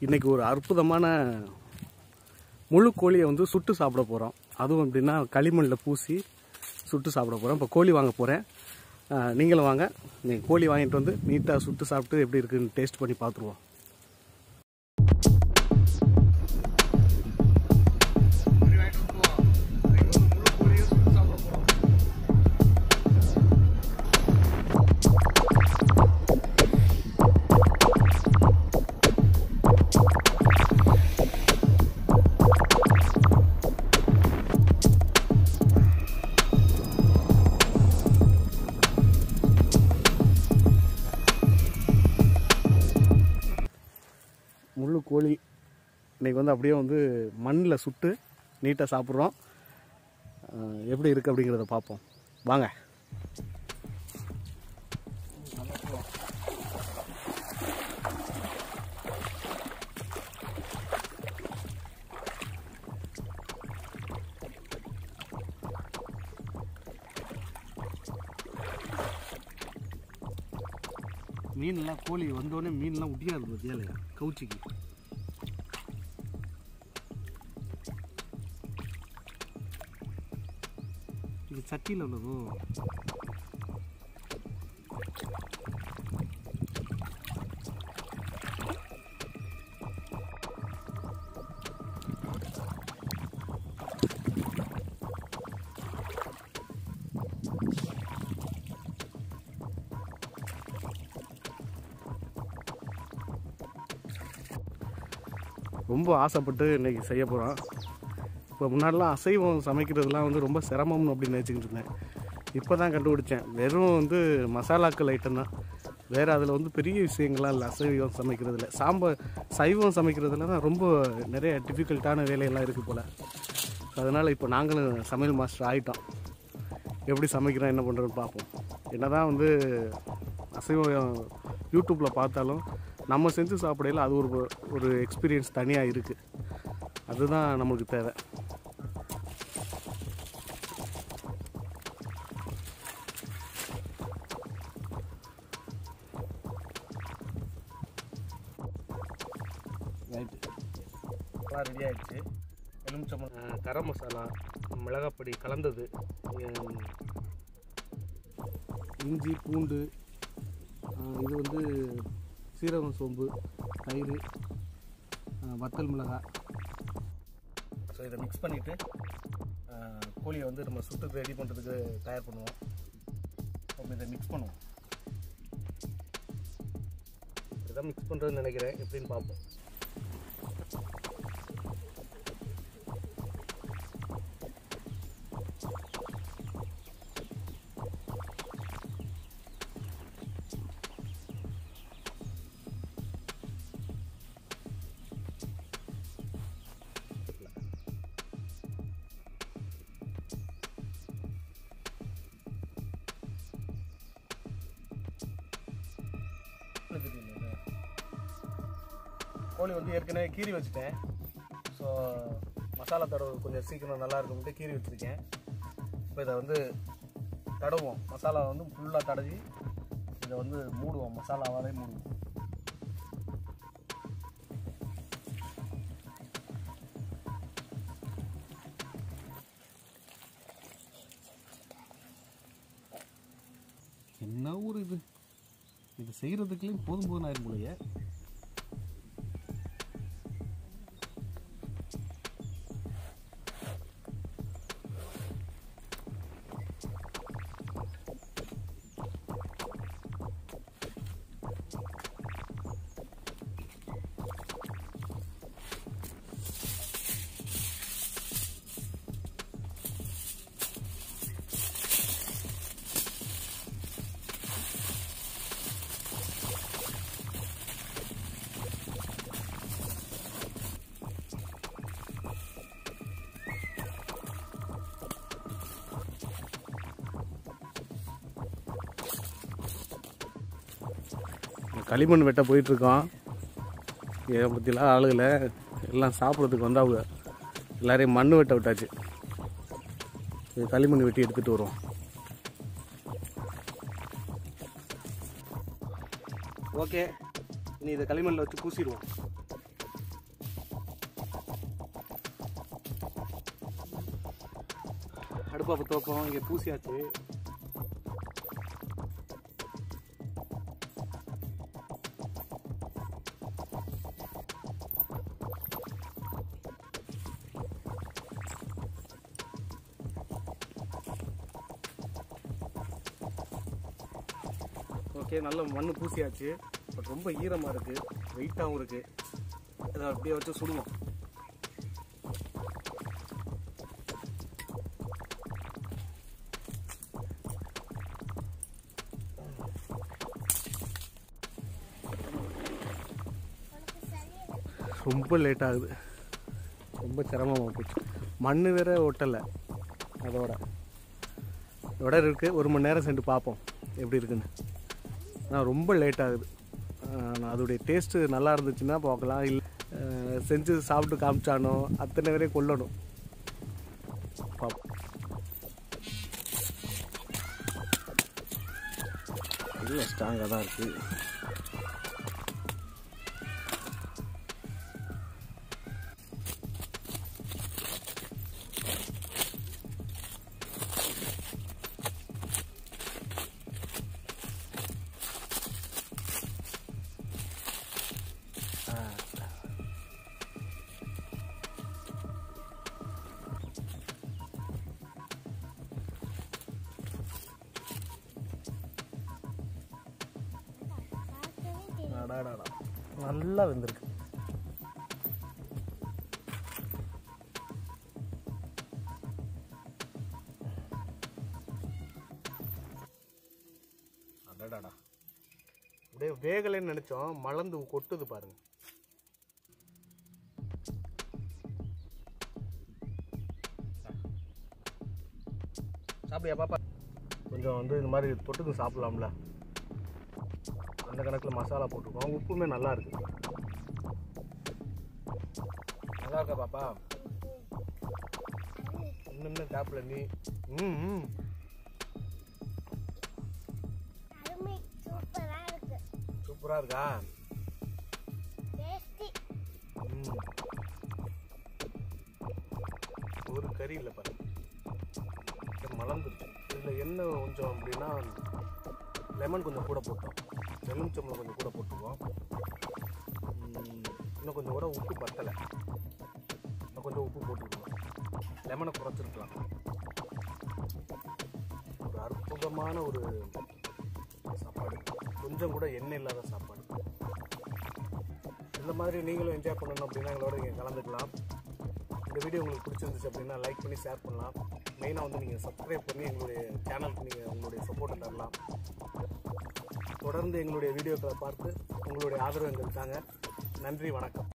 இன்றைக்கி ஒரு அற்புதமான முழு கோழியை வந்து சுட்டு சாப்பிட போகிறோம் அதுவும் எப்படின்னா களிமண்ணில் பூசி சுட்டு சாப்பிட போகிறோம் இப்போ கோழி வாங்க போகிறேன் நீங்களும் வாங்க நீங்கள் கோழி வாங்கிட்டு வந்து நீட்டாக சுட்டு சாப்பிட்டு எப்படி இருக்குன்னு டேஸ்ட் பண்ணி பார்த்துருவோம் முழு கோழி இன்றைக்கி வந்து அப்படியே வந்து மண்ணில் சுட்டு நீட்டாக சாப்பிட்றோம் அஹ் எப்படி இருக்குது அப்படிங்கிறத பார்ப்போம் வாங்க மீன்லாம் கோழி வந்தோடனே மீன்லாம் உடியாது பார்த்தியா கவுச்சிக்கு இது சட்டியில் உள்ளதோ ரொம்ப ஆசைப்பட்டு இன்னைக்கு செய்ய போகிறோம் இப்போ முன்னாடிலாம் அசைவம் சமைக்கிறதுலாம் வந்து ரொம்ப சிரமம்னு அப்படின்னு நினச்சிக்கிட்டு இருந்தேன் இப்போ தான் கண்டுபிடிச்சேன் வெறும் வந்து மசாலாக்கள் ஐட்டம் தான் வேறு அதில் வந்து பெரிய விஷயங்கள்லாம் இல்லை அசைவம் சமைக்கிறதுல சாம்பார் சைவம் சமைக்கிறதுல தான் ரொம்ப நிறைய டிஃபிகல்ட்டான வேலையெல்லாம் இருக்குது போல் அதனால் இப்போ நாங்களும் சமையல் மாஸ்டர் ஆகிட்டோம் எப்படி சமைக்கிறோம் என்ன பண்ணுறோன்னு பார்ப்போம் என்ன தான் வந்து அசைவம் யூடியூப்பில் பார்த்தாலும் நம்ம செஞ்சு சாப்பிடையில அது ஒரு ஒரு எக்ஸ்பீரியன்ஸ் தனியாக இருக்குது அதுதான் நமக்கு தேவை ரைட்டு எல்லாம் ரெடி ஆகிடுச்சு எலுமிச்சம்பழம் அஹ், கரம் மசாலா மிளகாப்பொடி கலந்தது உம், இஞ்சி பூண்டு அஹ், இது வந்து சீரகம் சோம்பு தயிர் அஹ், வத்தல் மிளகாய் ஸோ இதை மிக்ஸ் பண்ணிவிட்டு கோழியை வந்து நம்ம சுட்டுக்கு ரெடி பண்ணுறதுக்கு தயார் பண்ணுவோம் அப்போ இதை மிக்ஸ் பண்ணுவோம் இதான் மிக்ஸ் பண்ணுறதுன்னு நினைக்கிறேன் எப்படின்னு பார்ப்போம் கோழி வந்து ஏற்கனவே கீறி வச்சுட்டேன் ஸோ மசாலா தடவு கொஞ்சம் சீக்கிரம் நல்லா இருக்கும்ட்டு கீறி வச்சுருக்கேன் இப்போ இதை வந்து தடவுவோம் மசாலா வந்து ஃபுல்லாக தடவி இதை வந்து மூடுவோம் மசாலாவாலே மூடுவோம் என்ன ஊர் இது இது செய்கிறதுக்குள்ளேயும் போதும் போதும் ஆயிரும் போலயே களிமண் வெட்ட போயிட்டுருக்கோம் இதை பற்றிலாம் ஆளுகளை எல்லாம் சாப்பிட்றதுக்கு வந்தாங்க எல்லாரையும் மண் வெட்ட விட்டாச்சு இது களிமண் வெட்டி எடுத்துகிட்டு வருவோம் ஓகே இனி இதை களிமண்ணில் வச்சு பூசிடுவோம் பாப்பா தோப்பம் இங்கே பூசியாச்சு ஓகே நல்ல மண் பூசியாச்சு பட் ரொம்ப ஈரமாக இருக்குது வெயிட்டாகவும் இருக்குது இதை அப்படியே வச்சு சுடுவோம் ரொம்ப லேட் ஆகுது ரொம்ப சிரமமாக போச்சு மண் வேற ஒட்டலை அதோட இதோட இருக்குது ஒரு மணி நேரம் சென்று பார்ப்போம் எப்படி இருக்குன்னு ஆனால் ரொம்ப லேட் ஆகுது ஆஹ் நான் அதோடைய டேஸ்ட்டு நல்லா இருந்துச்சுன்னா பார்க்கலாம் இல்லை செஞ்சு சாப்பிட்டு காமிச்சானோ அத்தனை பேரையும் கொல்லணும் பார்ப்போம் இல்லை ஸ்ட்ராங்காக தான் இருக்குது அடாடாடா நல்லா வெந்திருக்கு அடடாடா அப்படியே வேகலைன்னு நினைச்சோம் மலர்ந்து கொட்டுது பாருங்க சாப்பிடியா பாப்பா கொஞ்சம் வந்து இந்த மாதிரி தொட்டுக்கு சாப்பிடலாம்ல அந்த கணக்கில் மசாலா போட்டிருக்கோம் உப்புமே நல்லா இருக்கு நல்லா இருக்கா பாப்பா இன்னும் சாப்பிடல நீ ம் ம் அருமை சூப்பரா இருக்கு சூப்பராக இருக்கா டேஸ்டி ம் ஒரு கறி இல்லை பாரு இது மலர்ந்துருச்சு இதில் என்ன கொஞ்சம் அப்படின்னா லெமன் கொஞ்சம் கூட போட்டோம் எலுமிச்சம்பழம் கொஞ்சம் கூட போட்டுக்குவோம் ம், இன்னும் கொஞ்சம் கூட உப்பு பத்தலை இன்னும் கொஞ்சம் உப்பு போட்டுக்கணும் லெமனை குறைச்சிருக்கலாம் ஒரு அற்புதமான ஒரு சாப்பாடு கொஞ்சம் கூட எண்ணெய் இல்லாத சாப்பாடு இந்த மாதிரி நீங்களும் என்ஜாய் பண்ணணும் அப்படின்னா எங்களோட நீங்கள் கலந்துக்கலாம் இந்த வீடியோ உங்களுக்கு பிடிச்சிருந்துச்சு அப்படின்னா லைக் பண்ணி ஷேர் பண்ணலாம் மெயினாக வந்து நீங்கள் சப்ஸ்கிரைப் பண்ணி எங்களுடைய சேனலுக்கு நீங்கள் உங்களுடைய சப்போர்ட்டை தரலாம் தொடர்ந்து எங்களுடைய வீடியோக்களை பார்த்து உங்களுடைய ஆதரவு எங்களுக்கு தாங்க நன்றி வணக்கம்